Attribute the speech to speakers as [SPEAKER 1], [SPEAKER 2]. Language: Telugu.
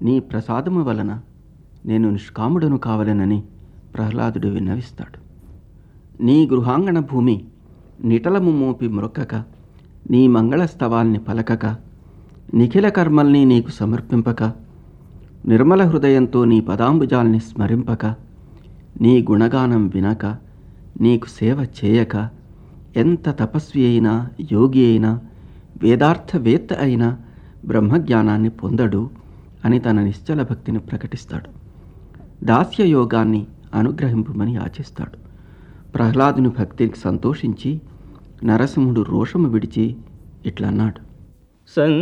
[SPEAKER 1] నీ ప్రసాదము వలన నేను నిష్కాముడను కావలెనని ప్రహ్లాదుడు విన్నవిస్తాడు నీ గృహాంగణ భూమి నిటలము మోపి మ్రొక్కక నీ మంగళస్తవాల్ని పలకక నిఖిల కర్మల్ని నీకు సమర్పింపక నిర్మల హృదయంతో నీ పదాంబుజాల్ని స్మరింపక నీ గుణగానం వినక నీకు సేవ చేయక ఎంత తపస్వి అయినా యోగి అయినా వేదార్థవేత్త అయినా బ్రహ్మజ్ఞానాన్ని పొందడు అని తన నిశ్చల భక్తిని ప్రకటిస్తాడు దాస్య యోగాన్ని అనుగ్రహింపమని యాచిస్తాడు ప్రహ్లాదుని భక్తికి సంతోషించి నరసింహుడు రోషము విడిచి ఇట్లన్నాడు
[SPEAKER 2] సం